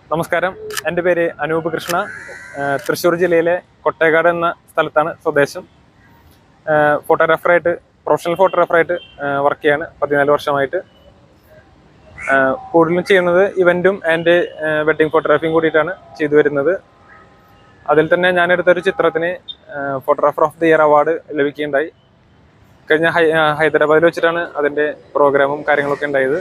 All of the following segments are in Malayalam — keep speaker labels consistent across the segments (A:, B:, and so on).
A: നമസ്കാരം എൻ്റെ പേര് അനൂപ് കൃഷ്ണ ഏഹ് തൃശ്ശൂർ ജില്ലയിലെ കൊട്ടേക്കാട് എന്ന സ്ഥലത്താണ് സ്വദേശം ഏഹ് ഫോട്ടോഗ്രാഫറായിട്ട് പ്രൊഫഷണൽ ഫോട്ടോഗ്രാഫറായിട്ട് ഏഹ് വർക്ക് ചെയ്യാണ് പതിനാല് വർഷമായിട്ട് ഏഹ് കൂടുതലും ചെയ്യുന്നത് ഇവൻറ്റും ആൻഡ് വെഡ്ഡിങ് ഫോട്ടോഗ്രാഫിയും കൂടിയിട്ടാണ് ചെയ്തു വരുന്നത് അതിൽ തന്നെ ഞാൻ എടുത്തൊരു ചിത്രത്തിന് photographer of the year award ലഭിക്കുകയുണ്ടായി കഴിഞ്ഞ ഹൈ ഏഹ് ഹൈദരാബാദിൽ വെച്ചിട്ടാണ് അതിൻ്റെ പ്രോഗ്രാമും കാര്യങ്ങളൊക്കെ ഉണ്ടായത്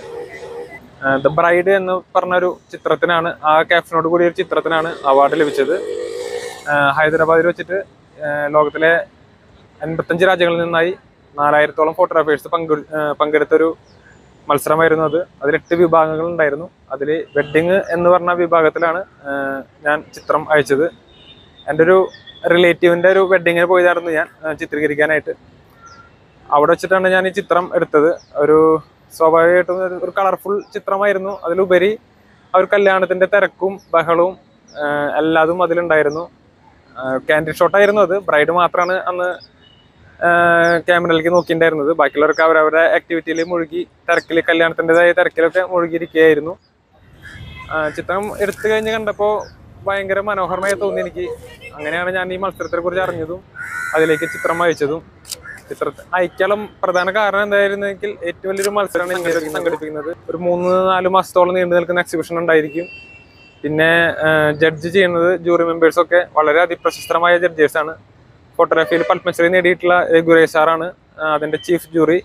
A: ദ ബ്രൈഡ് എന്ന് പറഞ്ഞൊരു ചിത്രത്തിനാണ് ആ ക്യാപ്ഷനോട് കൂടിയ ഒരു ചിത്രത്തിനാണ് അവാർഡ് ലഭിച്ചത് ആഹ് ഹൈദരാബാദിൽ വെച്ചിട്ട് ആഹ് ലോകത്തിലെ എൺപത്തഞ്ച് രാജ്യങ്ങളിൽ നിന്നായി നാലായിരത്തോളം ഫോട്ടോഗ്രാഫേഴ്സ് പങ്കെ ആഹ് പങ്കെടുത്തൊരു മത്സരമായിരുന്നു അത് അതിൽ എട്ട് വിഭാഗങ്ങൾ ഉണ്ടായിരുന്നു അതിൽ വെഡ്ഡിങ് എന്ന് പറഞ്ഞ വിഭാഗത്തിലാണ് ആഹ് ഞാൻ ചിത്രം അയച്ചത് എൻ്റെ ഒരു റിലേറ്റീവിൻ്റെ ഒരു വെഡ്ഡിങ്ങിന് പോയതായിരുന്നു ഞാൻ ആഹ് ചിത്രീകരിക്കാനായിട്ട് അവിടെ വെച്ചിട്ടാണ് ഞാൻ ഈ ചിത്രം എടുത്തത് ഒരു സ്വാഭാവികമായിട്ടും ഒരു- ഒരു കളർഫുൾ ചിത്രമായിരുന്നു അതിലുപരി ആ ഒരു കല്യാണത്തിന്റെ തിരക്കും ബഹളവും ആഹ് എല്ലാതും അതിലുണ്ടായിരുന്നു ക്യാൻഡിഡ് ഷോട്ടായിരുന്നു അത് ബ്രൈഡ് മാത്രമാണ് അന്ന് ക്യാമറയിലേക്ക് നോക്കിയിട്ടുണ്ടായിരുന്നത് ബാക്കിയുള്ളവർക്ക് അവരവരുടെ ആക്ടിവിറ്റിയിൽ മുഴുകി തിരക്കിൽ കല്യാണത്തിൻ്റെതായ തിരക്കിലൊക്കെ മുഴുകിയിരിക്കുകയായിരുന്നു ആഹ് ചിത്രം എടുത്തു കഴിഞ്ഞ് കണ്ടപ്പോൾ ഭയങ്കര മനോഹരമായി തോന്നി എനിക്ക് അങ്ങനെയാണ് ഞാൻ ഈ മത്സരത്തെ കുറിച്ച് അറിഞ്ഞതും അതിലേക്ക് ചിത്രം അയച്ചതും ചിത്രത്തെ അയക്കാനും പ്രധാന കാരണം എന്തായിരുന്നെങ്കിൽ ഏറ്റവും വലിയൊരു മത്സരമാണ് ഇങ്ങനെ സംഘടിപ്പിക്കുന്നത് ഒരു മൂന്ന് നാല് മാസത്തോളം നീണ്ടു നിൽക്കുന്ന എക്സിബിഷൻ ഉണ്ടായിരിക്കും പിന്നെ ജഡ്ജ് ചെയ്യുന്നത് ജൂറി മെമ്പേഴ്സ് ഒക്കെ വളരെ അതിപ്രശസ്തമായ ജഡ്ജേഴ്സ് ആണ് ഫോട്ടോഗ്രാഫിയിൽ പത്മശ്രീ നേടിയിട്ടുള്ള രഘുരേഷ് സാറാണ് ആ, അതിന്റെ ചീഫ് ജൂറി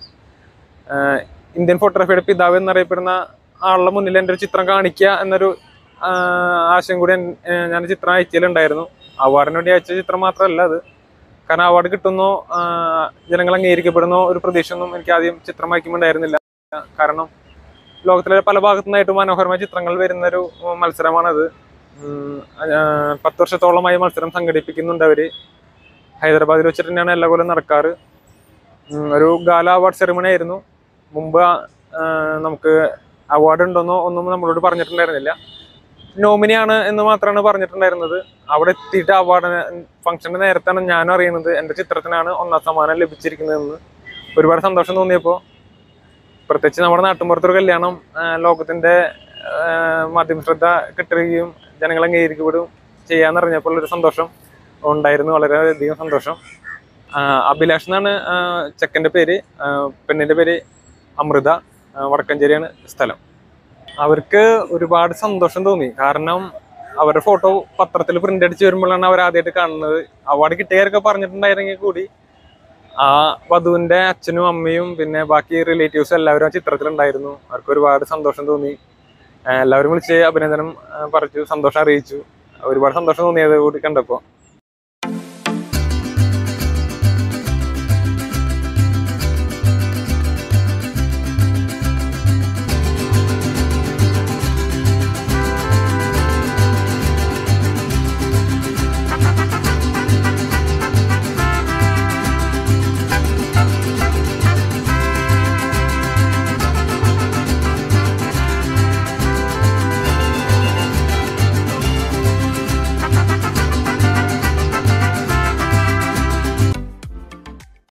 A: ഇന്ത്യൻ ഫോട്ടോഗ്രാഫിയുടെ പിതാവ് എന്നറിയപ്പെടുന്ന ആളുടെ മുന്നിൽ എൻ്റെ ഒരു ചിത്രം കാണിക്കുക എന്നൊരു ആ, ആശയം കൂടി എൻ- ഏ, ഞാൻ ചിത്രം അയച്ചിലുണ്ടായിരുന്നു അവാർഡിന് വേണ്ടി അയച്ച ചിത്രം മാത്രമല്ല അത് കാരണം അവാർഡ് കിട്ടുന്നോ ആ, ജനങ്ങൾ അംഗീകരിക്കപ്പെടുന്നോ ഒരു പ്രതീക്ഷയൊന്നും എനിക്ക് ആദ്യം ചിത്രം അയക്കുമ്പോണ്ടായിരുന്നില്ല കാരണം ലോകത്തിലെ പല ഭാഗത്തു നിന്നായിട്ട് മനോഹരമായ ചിത്രങ്ങൾ വരുന്ന ഒരു മത്സരമാണത് ഉം, ആ, പത്ത് വർഷത്തോളമായി മത്സരം സംഘടിപ്പിക്കുന്നുണ്ട് അവര് ഹൈദരാബാദിൽ വെച്ചിട്ട് തന്നെയാണ് എല്ലാ കൊല്ലം നടക്കാറ് ഉം, ഒരു ഗാല അവാർഡ് സെറിമണി ആയിരുന്നു മുമ്പ് ആ, നമുക്ക് അവാർഡ് ഉണ്ടോന്നോ ഒന്നും നമ്മളോട് പറഞ്ഞിട്ടുണ്ടായിരുന്നില്ല നോമിനിയാണ് എന്ന് മാത്രമാണ് പറഞ്ഞിട്ടുണ്ടായിരുന്നത് അവിടെ എത്തിയിട്ട് അവാർഡ് ഫംഗ്ഷന്റെ നേരത്താണ് ഞാനും അറിയുന്നത് എൻ്റെ ചിത്രത്തിനാണ് ഒന്നാം സമ്മാനം ലഭിച്ചിരിക്കുന്നതെന്ന് ഒരുപാട് സന്തോഷം തോന്നിയപ്പോൾ പ്രത്യേകിച്ച് നമ്മുടെ നാട്ടിൻപുറത്തൊരു കല്യാണം ആ, ലോകത്തിന്റെ ആ, മാധ്യമ ശ്രദ്ധ കിട്ടുകയും ജനങ്ങൾ അംഗീകരിക്കപ്പെടും ചെയ്യാന്നറിഞ്ഞപ്പോൾ ഒരു സന്തോഷം ഉണ്ടായിരുന്നു വളരെയധികം സന്തോഷം ആ, അഭിലാഷ് എന്നാണ് ആ, ചെക്കൻ്റെ പേര് ആ, പെണ്ണിൻ്റെ പേര് അമൃത ആ, വടക്കഞ്ചേരിയാണ് സ്ഥലം അവർക്ക് ഒരുപാട് സന്തോഷം തോന്നി കാരണം അവരുടെ ഫോട്ടോ പത്രത്തിൽ പ്രിന്റ് അടിച്ച് വരുമ്പോഴാണ് അവർ ആദ്യമായിട്ട് കാണുന്നത് അവാർഡ് കിട്ടിയവരൊക്കെ പറഞ്ഞിട്ടുണ്ടായിരുന്നെങ്കിൽ കൂടി ആ വധുവിന്റെ അച്ഛനും അമ്മയും പിന്നെ ബാക്കി റിലേറ്റീവ്സും എല്ലാവരും ആ ചിത്രത്തിലുണ്ടായിരുന്നു അവർക്ക് ഒരുപാട് സന്തോഷം തോന്നി ആ, എല്ലാവരും വിളിച്ച് അഭിനന്ദനം ആ, പറഞ്ഞു സന്തോഷം അറിയിച്ചു ഒരുപാട് സന്തോഷം തോന്നിയത് കൂടി കണ്ടപ്പോൾ